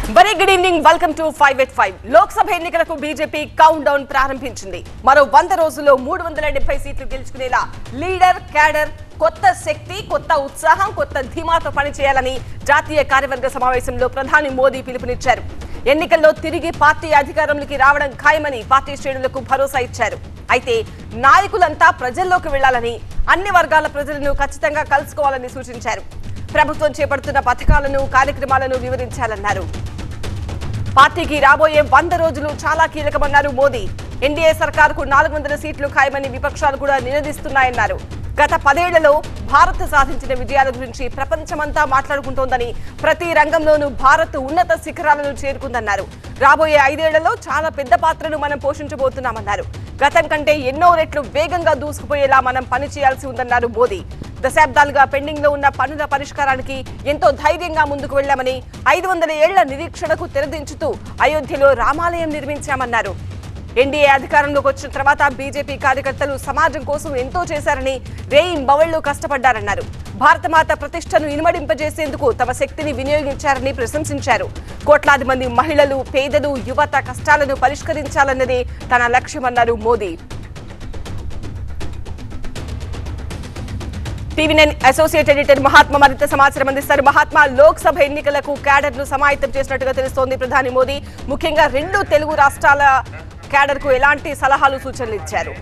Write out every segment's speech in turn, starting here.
Very good evening welcome to five eight five Lok Sabha ఎన్నికలకు BJP count down ప్రారంభించింది మరో వంద రోజుల్లో మూడు వందల డెబ్బై సీట్లు గెలుచుకునేలా లీడర్ క్యాడర్ కొత్త శక్తి కొత్త ఉత్సాహం కొత్త ధీమాతో పనిచేయాలని జాతీయ కార్యవర్గ సమావేశంలో ప్రధాని మోదీ పిలుపునిచ్చారు ఎన్నికల్లో తిరిగి పార్టీ అధికారంలోకి రావడం ఖాయమని పార్టీ శ్రేణులకు భరోసా ఇచ్చారు అయితే నాయకులంతా ప్రజల్లోకి వెళ్లాలని అన్ని వర్గాల ప్రజలను ఖచ్చితంగా కలుసుకోవాలని సూచించారు ప్రభుత్వం చేపడుతున్న పథకాలను కార్యక్రమాలను వివరించాలన్నారు పార్టీకి రాబోయే వంద రోజులు చాలా కీలకమన్నారు మోదీ ఎన్డీఏ సర్కార్కు నాలుగు వందల సీట్లు ఖాయమని విపక్షాలు కూడా నినదిస్తున్నాయన్నారు గత పదేళ్లలో భారత్ సాధించిన విజయాల గురించి ప్రపంచమంతా మాట్లాడుకుంటోందని ప్రతి రంగంలోనూ భారత్ ఉన్నత శిఖరాలను చేరుకుందన్నారు రాబోయే ఐదేళ్లలో చాలా పెద్ద పాత్రను మనం పోషించబోతున్నామన్నారు గతం కంటే ఎన్నో రెట్లు వేగంగా దూసుకుపోయేలా మనం పనిచేయాల్సి ఉందన్నారు మోదీ దశాబ్దాలుగా పెండింగ్ లో ఉన్న పనుల పరిష్కారానికి ఎంతో ధైర్యంగా ముందుకు వెళ్లామని ఐదు వందల ఏళ్ల నిరీక్షణకు తెరదించుతూ అయోధ్యలో రామాలయం నిర్మించామన్నారు ఎన్డీఏ అధికారంలోకి వచ్చిన తర్వాత బీజేపీ కార్యకర్తలు సమాజం కోసం ఎంతో చేశారని రేయింబవళ్లు కష్టపడ్డారన్నారు భారతమాత ప్రతిష్టను ఇనుమడింపజేసేందుకు తమ శక్తిని వినియోగించారని ప్రశంసించారు కోట్లాది మంది మహిళలు పేదలు యువత కష్టాలను పరిష్కరించాలన్నదే తన లక్ష్యమన్నారు Modi TV nine associate editor Mahatma మరింత సమాచారం అందిస్తారు మహాత్మా లోక్సభ ఎన్నికలకు క్యాడర్ ను సమాయత్తం చేసినట్టుగా తెలుస్తోంది ప్రధాని మోదీ ముఖ్యంగా రెండు తెలుగు రాష్ట్రాల క్యాడర్ కు ఎలాంటి సలహాలు సూచనలు ఇచ్చారు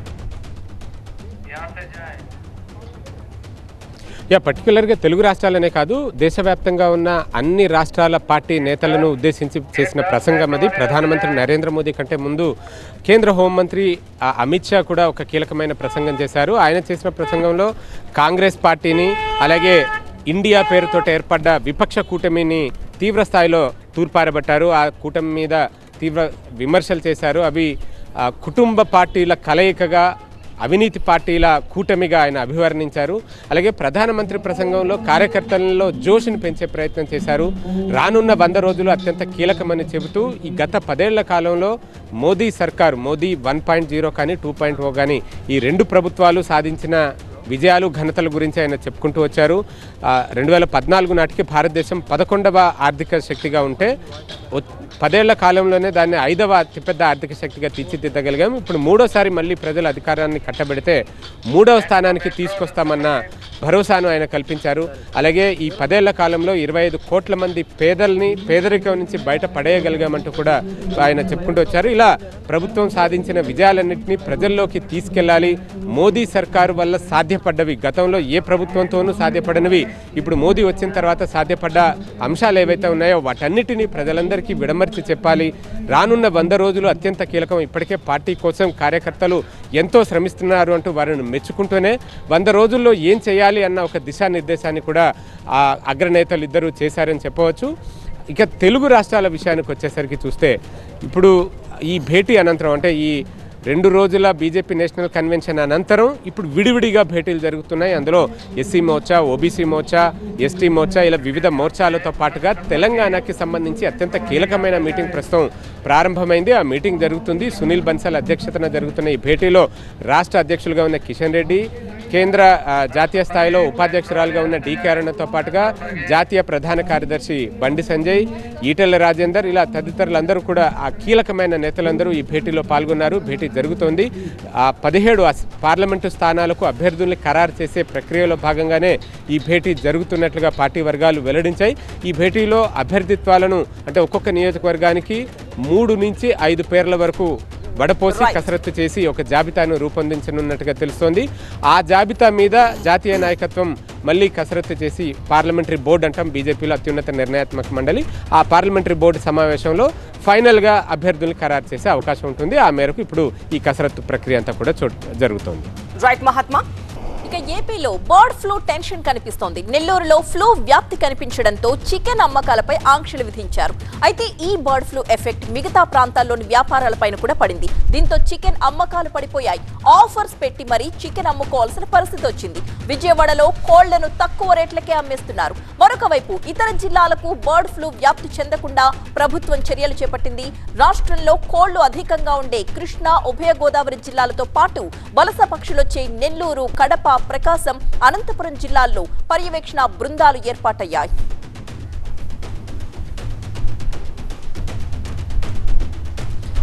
యా పర్టికులర్గా తెలుగు రాష్ట్రాలనే కాదు దేశవ్యాప్తంగా ఉన్న అన్ని రాష్ట్రాల పార్టీ నేతలను ఉద్దేశించి చేసిన ప్రసంగం అది ప్రధానమంత్రి నరేంద్ర మోదీ కంటే ముందు కేంద్ర హోంమంత్రి ఆ, అమిత్ షా కూడా ఒక కీలకమైన ప్రసంగం చేశారు ఆయన చేసిన ప్రసంగంలో కాంగ్రెస్ పార్టీని అలాగే ఇండియా పేరుతో ఏర్పడ్డ విపక్ష కూటమిని తీవ్ర స్థాయిలో తూర్పారబట్టారు ఆ కూటమి మీద తీవ్ర విమర్శలు చేశారు అవి ఆ, కుటుంబ పార్టీల కలయికగా అవినీతి పార్టీల కూటమిగా ఆయన అభివర్ణించారు అలాగే ప్రధానమంత్రి ప్రసంగంలో కార్యకర్తలలో జోష్ని పెంచే ప్రయత్నం చేశారు రానున్న వంద రోజులు అత్యంత కీలకమని చెబుతూ ఈ గత పదేళ్ల కాలంలో మోదీ సర్కార్ మోదీ వన్ పాయింట్ జీరో కానీ టూ పాయింట్ ఓ కానీ ఈ రెండు ప్రభుత్వాలు సాధించిన విజయాలు ఘనతల గురించి ఆయన చెప్పుకుంటూ వచ్చారు రెండు వేల పద్నాలుగు నాటికి భారతదేశం పదకొండవ ఆర్థిక శక్తిగా ఉంటే ఒ- పదేళ్ల కాలంలోనే దాన్ని ఐదవ అతిపెద్ద ఆర్థిక శక్తిగా తీర్చిదిద్దగలిగాం ఇప్పుడు మూడోసారి మళ్ళీ ప్రజల అధికారాన్ని కట్టబెడితే మూడవ స్థానానికి తీసుకొస్తామన్న భరోసాను ఆయన కల్పించారు అలాగే ఈ పదేళ్ల కాలంలో ఇరవై ఐదు కోట్ల మంది పేదల్ని పేదరికం నుంచి బయట పడేయగలిగామంటూ కూడా ఆయన చెప్పుకుంటూ వచ్చారు ఇలా ప్రభుత్వం సాధించిన విజయాలన్నింటినీ ప్రజల్లోకి తీసుకెళ్లాలి మోదీ సర్కారు వల్ల సాధ్యపడ్డవి గతంలో ఏ ప్రభుత్వంతోనూ సాధ్యపడనివి ఇప్పుడు మోదీ వచ్చిన తర్వాత సాధ్యపడ్డ అంశాలు ఏవైతే ఉన్నాయో వాటన్నిటినీ ప్రజలందరికీ విడమర్చి చెప్పాలి రానున్న వంద రోజులు అత్యంత కీలకం ఇప్పటికే పార్టీ కోసం కార్యకర్తలు ఎంతో శ్రమిస్తున్నారు అంటూ వారిని మెచ్చుకుంటూనే వంద రోజుల్లో ఏం చేయాలి అన్న ఒక దిశానిర్దేశాన్ని కూడా ఆ అగ్రనేతలు ఇద్దరు చేశారని చెప్పవచ్చు ఇక తెలుగు రాష్ట్రాల విషయానికి వచ్చేసరికి చూస్తే ఇప్పుడు ఈ భేటీ అనంతరం అంటే ఈ రెండు రోజుల బీజేపీ నేషనల్ కన్వెన్షన్ అనంతరం ఇప్పుడు విడివిడిగా భేటీలు జరుగుతున్నాయి అందులో SC morcha OBC morcha ST morcha ఇలా వివిధ మోర్చాలతో పాటుగా తెలంగాణకి సంబంధించి అత్యంత కీలకమైన మీటింగ్ ప్రస్తుతం ప్రారంభమైంది ఆ మీటింగ్ జరుగుతుంది సునీల్ బన్సల్ అధ్యక్షతన జరుగుతున్న ఈ భేటీలో రాష్ట్ర అధ్యక్షులుగా ఉన్న కిషన్ రెడ్డి కేంద్ర ఆ, జాతీయ స్థాయిలో ఉపాధ్యక్షురాలుగా ఉన్న డీకే అరుణతో పాటుగా జాతీయ ప్రధాన కార్యదర్శి బండి సంజయ్ ఈటెల రాజేందర్ ఇలా తదితరులందరూ కూడా ఆ కీలకమైన నేతలందరూ ఈ భేటీలో పాల్గొన్నారు భేటీ జరుగుతోంది ఆ పదిహేడు అస్- పార్లమెంటు స్థానాలకు అభ్యర్థుల్ని ఖరారు చేసే ప్రక్రియలో భాగంగానే ఈ భేటీ జరుగుతున్నట్లుగా పార్టీ వర్గాలు వెల్లడించాయి ఈ భేటీలో అభ్యర్థిత్వాలను అంటే ఒక్కొక్క నియోజకవర్గానికి మూడు నుంచి ఐదు పేర్ల వరకు వడపోసి Right. కసరత్తు చేసి ఒక జాబితాను రూపొందించనున్నట్టుగా తెలుస్తోంది ఆ జాబితా మీద జాతీయ నాయకత్వం మళ్ళీ కసరత్తు చేసి పార్లమెంటరీ బోర్డు అంటాం బీజేపీలో అత్యున్నత నిర్ణయాత్మక మండలి ఆ పార్లమెంటరీ బోర్డు సమావేశంలో ఫైనల్గా అభ్యర్థుల్ని ఖరారు చేసే అవకాశం ఉంటుంది ఆ మేరకు ఇప్పుడు ఈ కసరత్తు ప్రక్రియ అంతా కూడా చోటు జరుగుతోంది రైట్ మహాత్మా ఇక ఏపీలో బర్డ్ ఫ్లూ టెన్షన్ కనిపిస్తోంది నెల్లూరులో ఫ్లూ వ్యాప్తి కనిపించడంతో చికెన్ అమ్మకాలపై ఆంక్షలు విధించారు అయితే ఈ బర్డ్ ఫ్లూ ఎఫెక్ట్ మిగతా ప్రాంతాల్లోని వ్యాపారాలపైన కూడా పడింది దీంతో చికెన్ అమ్మకాలు పడిపోయాయి ఆఫర్స్ పెట్టి మరీ చికెన్ అమ్ముకోవాల్సిన పరిస్థితి వచ్చింది విజయవాడలో కోళ్లను తక్కువ రేట్లకే అమ్మేస్తున్నారు మరొక వైపు ఇతర జిల్లాలకు బర్డ్ ఫ్లూ వ్యాప్తి చెందకుండా ప్రభుత్వం చర్యలు చేపట్టింది రాష్ట్రంలో కోళ్లు అధికంగా ఉండే కృష్ణా ఉభయ గోదావరి జిల్లాలతో పాటు వలస పక్షులొచ్చే నెల్లూరు కడప ప్రకాశం అనంతపురం జిల్లాల్లో పర్యవేక్షణ బృందాలు ఏర్పాటయ్యాయి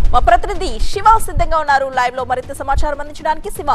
మా ప్రతినిధి శివ సిద్ధంగా ఉన్నారు లైవ్ లో మరింత సమాచారం అందించడానికి శివ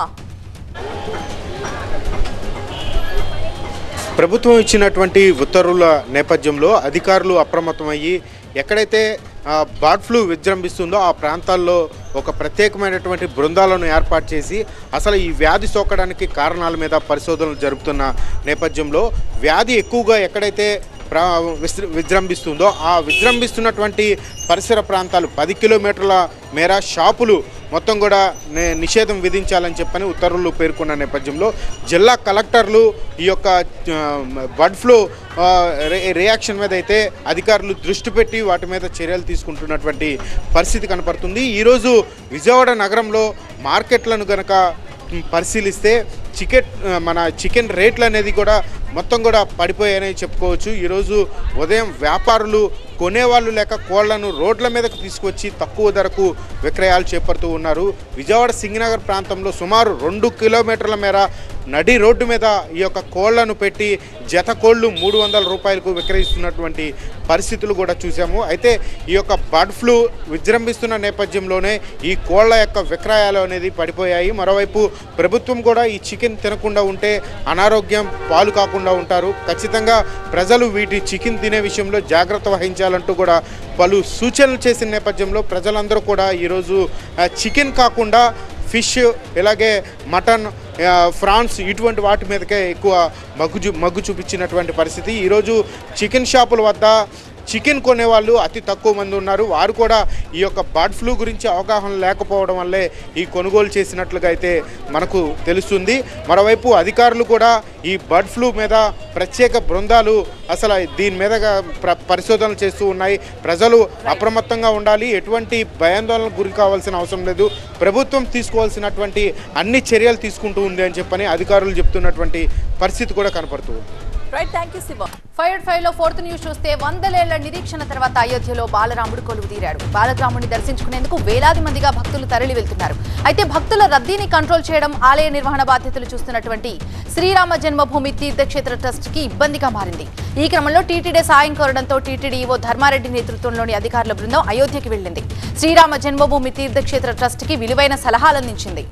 ప్రభుత్వం ఇచ్చినటువంటి ఉత్తర్వుల నేపథ్యంలో అధికారులు అప్రమత్తమయ్యి ఎక్కడైతే ఆ, బర్డ్ ఫ్లూ విజృంభిస్తుందో ఆ ప్రాంతాల్లో ఒక ప్రత్యేకమైనటువంటి బృందాలను ఏర్పాటు చేసి అసలు ఈ వ్యాధి సోకడానికి కారణాల మీద పరిశోధనలు జరుపుతున్న నేపథ్యంలో వ్యాధి ఎక్కువగా ఎక్కడైతే ప్ర విశ్ర- విజృంభిస్తుందో ఆ విజృంభిస్తున్నటువంటి పరిసర ప్రాంతాలు పది కిలోమీటర్ల మేర షాపులు మొత్తం కూడా నే- నిషేధం విధించాలని చెప్పని ఉత్తర్వులు పేర్కొన్న నేపథ్యంలో జిల్లా కలెక్టర్లు ఈ యొక్క ఆ, బర్డ్ ఫ్లూ ఆ, రి- రియాక్షన్ మీద అయితే అధికారులు దృష్టి పెట్టి వాటి మీద చర్యలు తీసుకుంటున్నటువంటి పరిస్థితి కనపడుతుంది ఈరోజు విజయవాడ నగరంలో మార్కెట్లను గనక పరిశీలిస్తే చికెన్ మన చికెన్ రేట్లు అనేది కూడా మొత్తం కూడా పడిపోయాయని చెప్పుకోవచ్చు ఈరోజు ఉదయం వ్యాపారులు కొనేవాళ్ళు లేక కోళ్లను రోడ్ల మీదకు తీసుకొచ్చి తక్కువ ధరకు విక్రయాలు చేపడుతూ ఉన్నారు విజయవాడ సింగనగర్ ప్రాంతంలో సుమారు రెండు కిలోమీటర్ల మేర నడి రోడ్డు మీద ఈ యొక్క కోళ్లను పెట్టి జత కోళ్ళు మూడు వందల రూపాయలకు విక్రయిస్తున్నటువంటి పరిస్థితులు కూడా చూసాము అయితే ఈ యొక్క బర్డ్ ఫ్లూ విజృంభిస్తున్న నేపథ్యంలోనే ఈ కోళ్ల యొక్క విక్రయాలు అనేది పడిపోయాయి మరోవైపు ప్రభుత్వం కూడా ఈ చికెన్ తినకుండా ఉంటే అనారోగ్యం పాలు కాకుండా ఉంటారు ఖచ్చితంగా ప్రజలు వీటి చికెన్ తినే విషయంలో జాగ్రత్త వహించాలంటూ కూడా పలు సూచనలు చేసిన నేపథ్యంలో ప్రజలందరూ కూడా ఈరోజు ఆ, చికెన్ కాకుండా ఫిష్ ఇలాగే మటన్ ఆ, ఫ్రాన్స్ ఇటువంటి వాటి మీదకే ఎక్కువ మగ్గు చూ మగ్గు చూపించినటువంటి పరిస్థితి ఈరోజు చికెన్ షాపుల వద్ద చికెన్ కొనేవాళ్ళు అతి తక్కువ మంది ఉన్నారు వారు కూడా ఈ యొక్క బర్డ్ ఫ్లూ గురించి అవగాహన లేకపోవడం వల్లే ఈ కొనుగోలు చేసినట్లుగా అయితే మనకు తెలుస్తుంది మరోవైపు అధికారులు కూడా ఈ బర్డ్ ఫ్లూ మీద ప్రత్యేక బృందాలు అసలు దీని మీదగా ప్ర పరిశోధనలు చేస్తూ ఉన్నాయి ప్రజలు అప్రమత్తంగా ఉండాలి ఎటువంటి భయాందోళనకు గురి కావాల్సిన అవసరం లేదు ప్రభుత్వం తీసుకోవాల్సినటువంటి అన్ని చర్యలు తీసుకుంటూ ఉంది అని చెప్పని అధికారులు చెప్తున్నటువంటి పరిస్థితి కూడా కనపడుతుంది right thank you Shiva five five లో ఫోర్త్ న్యూస్ చూస్తే వందలేళ్ల నిరీక్షణ తర్వాత అయోధ్యలో బాలరాముడు కొలువు తీరాడు బాలరాముడిని దర్శించుకునేందుకు వేలాది మందిగా భక్తులు తరలి వెళ్తున్నారు అయితే భక్తుల రద్దీని కంట్రోల్ చేయడం ఆలయ నిర్వహణ బాధ్యతలు చూస్తున్నటువంటి శ్రీరామ జన్మభూమి తీర్థక్షేత్ర ట్రస్ట్ కి ఇబ్బందిగా మారింది ఈ క్రమంలో టీటీడీ సాయం కోరడంతో టీటీడీ ఈవో ధర్మారెడ్డి నేతృత్వంలోని అధికారుల బృందం అయోధ్యకి వెళ్ళింది శ్రీరామ జన్మభూమి తీర్థక్షేత్ర ట్రస్ట్ కి విలువైన సలహాలందించింది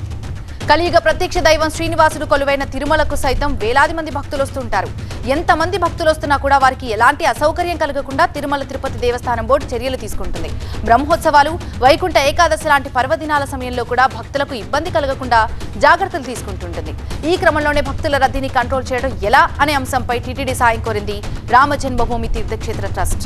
కలియుగ ప్రత్యక్ష దైవం శ్రీనివాసుడు కొలువైన తిరుమలకు సైతం వేలాది మంది భక్తులు వస్తుంటారు ఎంతమంది భక్తులు వస్తున్నా కూడా వారికి ఎలాంటి అసౌకర్యం కలగకుండా తిరుమల తిరుపతి దేవస్థానం బోర్డు చర్యలు తీసుకుంటుంది బ్రహ్మోత్సవాలు వైకుంఠ ఏకాదశి లాంటి పర్వదినాల సమయంలో కూడా భక్తులకు ఇబ్బంది కలగకుండా జాగ్రత్తలు తీసుకుంటుంటుంది ఈ క్రమంలోనే భక్తుల రద్దీని కంట్రోల్ చేయడం ఎలా అనే అంశంపై టీటీడీ సాయం కోరింది రామ జన్మభూమి తీర్థక్షేత్ర ట్రస్ట్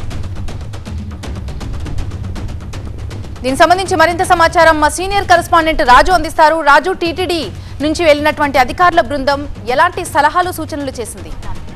దీనికి సంబంధించి మరింత సమాచారం మా సీనియర్ కరెస్పాండెంట్ రాజు అందిస్తారు రాజు టీటీడీ నుంచి వెళ్ళినటువంటి అధికారుల బృందం ఎలాంటి సలహాలు సూచనలు చేసింది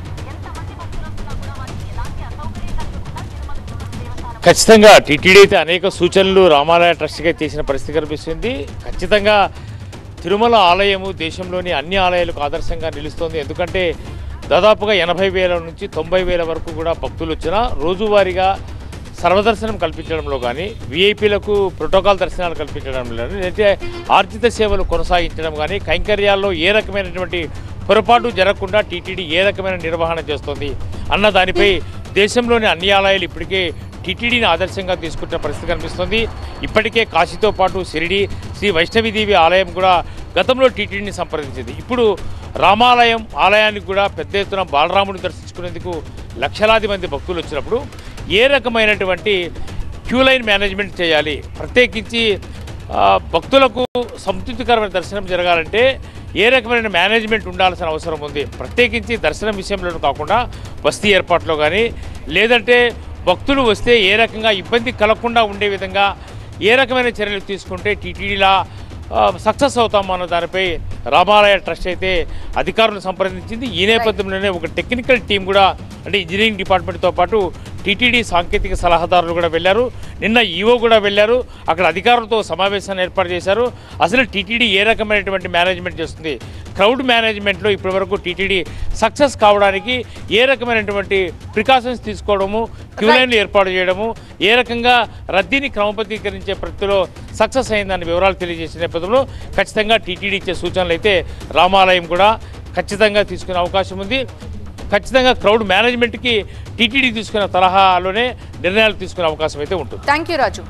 ఖచ్చితంగా టీటీడీ అయితే అనేక సూచనలు రామాలయ ట్రస్ట్గా చేసిన పరిస్థితి కనిపిస్తుంది ఖచ్చితంగా తిరుమల ఆలయము దేశంలోని అన్ని ఆలయాలకు ఆదర్శంగా నిలుస్తోంది ఎందుకంటే దాదాపుగా ఎనభై వేల నుంచి తొంభై వేల వరకు కూడా భక్తులు వచ్చినా రోజువారీగా సర్వదర్శనం కల్పించడంలో కానీ విఐపీలకు ప్రోటోకాల్ దర్శనాలు కల్పించడంలో కానీ లేదంటే ఆర్జిత సేవలు కొనసాగించడం కానీ కైంకర్యాల్లో ఏ రకమైనటువంటి పొరపాటు జరగకుండా టీటీడీ ఏ రకమైన నిర్వహణ చేస్తోంది అన్న దానిపై దేశంలోని అన్ని ఆలయాలు ఇప్పటికే టీటీడీని ఆదర్శంగా తీసుకుంటున్న పరిస్థితి కనిపిస్తుంది ఇప్పటికే కాశీతో పాటు షిరిడి శ్రీ వైష్ణవిదేవి ఆలయం కూడా గతంలో టీటీడీని సంప్రదించింది ఇప్పుడు రామాలయం ఆలయానికి కూడా పెద్ద ఎత్తున బాలరాముడిని దర్శించుకునేందుకు లక్షలాది మంది భక్తులు వచ్చినప్పుడు ఏ రకమైనటువంటి క్యూ లైన్ మేనేజ్మెంట్ చేయాలి ప్రత్యేకించి ఆ, భక్తులకు సంతృప్తికరమైన దర్శనం జరగాలంటే ఏ రకమైన మేనేజ్మెంట్ ఉండాల్సిన అవసరం ఉంది ప్రత్యేకించి దర్శనం విషయంలో కాకుండా బస్తీ ఏర్పాట్లో కానీ లేదంటే భక్తులు వస్తే ఏ రకంగా ఇబ్బంది కలగకుండా ఉండే విధంగా ఏ రకమైన చర్యలు తీసుకుంటే టీటీడీలా సక్సెస్ అవుతాం అన్న దానిపై రామాలయ ట్రస్ట్ అయితే అధికారులను సంప్రదించింది ఈ నేపథ్యంలోనే ఒక టెక్నికల్ టీం కూడా అంటే ఇంజనీరింగ్ డిపార్ట్మెంట్తో పాటు టీటీడీ సాంకేతిక సలహాదారులు కూడా వెళ్ళారు నిన్న ఈవో కూడా వెళ్ళారు అక్కడ అధికారులతో సమావేశాన్ని ఏర్పాటు చేశారు అసలు టీటీడీ ఏ రకమైనటువంటి మేనేజ్మెంట్ చేస్తుంది క్రౌడ్ మేనేజ్మెంట్లో ఇప్పటివరకు టీటీడీ సక్సెస్ కావడానికి ఏ రకమైనటువంటి ప్రికాషన్స్ తీసుకోవడము క్యూ లైన్లు ఏర్పాటు చేయడము ఏ రకంగా రద్దీని క్రమబద్ధీకరించే ప్రతిలో సక్సెస్ అయిందని వివరాలు తెలియజేసిన నేపథ్యంలో ఖచ్చితంగా టీటీడీ ఇచ్చే సూచనలు అయితే రామాలయం కూడా ఖచ్చితంగా తీసుకునే అవకాశం ఉంది ఖచ్చితంగా క్రౌడ్ మేనేజ్మెంట్కి టీటీడీ తీసుకున్న తరహాలోనే నిర్ణయాలు తీసుకునే అవకాశం అయితే ఉంటుంది థ్యాంక్ యూ రాజు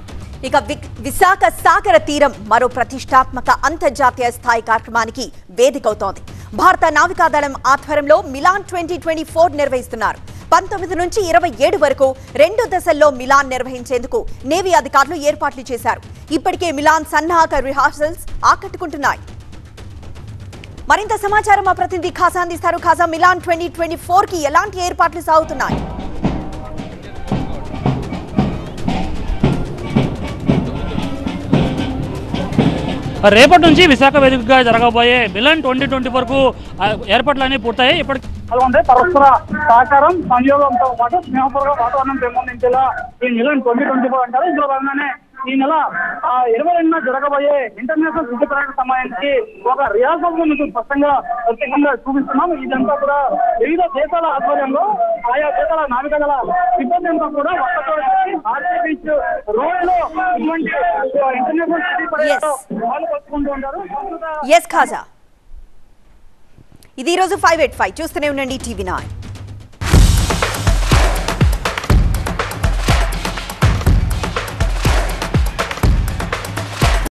ఇక వి- విశాఖ సాగర తీరం మరో ప్రతిష్టాత్మక అంతర్జాతీయ స్థాయి కార్యక్రమానికి వేదికవుతోంది భారత నావికాదళం ఆధ్వర్యంలో మిలాన్ ట్వంటీ ట్వంటీ ఫోర్ నిర్వహిస్తున్నారు పంతొమ్మిది నుంచి ఇరవై ఏడు వరకు రెండు దశల్లో మిలాన్ నిర్వహించేందుకు నేవీ అధికారులు ఏర్పాట్లు చేశారు ఇప్పటికే మిలాన్ సన్నాహక రిహార్సల్స్ ఆకట్టుకుంటున్నాయి మరింత సమాచారం మా ప్రతినిధి ఖాజా అందిస్తారు Khaja Milan twenty twenty four కి ఎలాంటి ఏర్పాట్లు సాగుతున్నాయి రేపటి నుంచి విశాఖ వేదికగా జరగబోయే మిలన్ ట్వంటీ ట్వంటీ వరకు ఆ, ఏర్పాట్లన్నీ పూర్తయ్యాయి ఇప్పటికి అలాగే పరస్పర సహకారం సంయోగంతో పాటు స్నేహపూర్వక వాతావరణం పెంపొందించేలా ఈ మిలన్ ట్వంటీ ట్వంటీ ఫోర్ అంటారు ఇందులో భాగంగానే ఈ నెల ఆ, ఇరవై రెండున జరగబోయే ఇంటర్నేషనల్ శుద్ధి పర్యటన సమయానికి ఒక రిహార్సల్ మీకు స్పష్టంగా ప్రత్యేకంగా చూపిస్తున్నాం ఇదంతా కూడా వివిధ దేశాల ఆధ్వర్యంలో ఆయా దేశాల నావికదళ సిబ్బంది అంతా కూడా ఒక్కతో ఆర్సీ బీచ్ రోడ్ లో ఇటువంటి ఇంటర్నేషనల్ శుద్ధి పర్యటనలో పాలు పంచుకుంటూ ఉంటారు ప్రస్తుత ఎస్ ఖాజా ఇది ఈరోజు ఫైవ్ ఎయిట్ ఫైవ్ చూస్తూనే ఉండండి టీవీ నైన్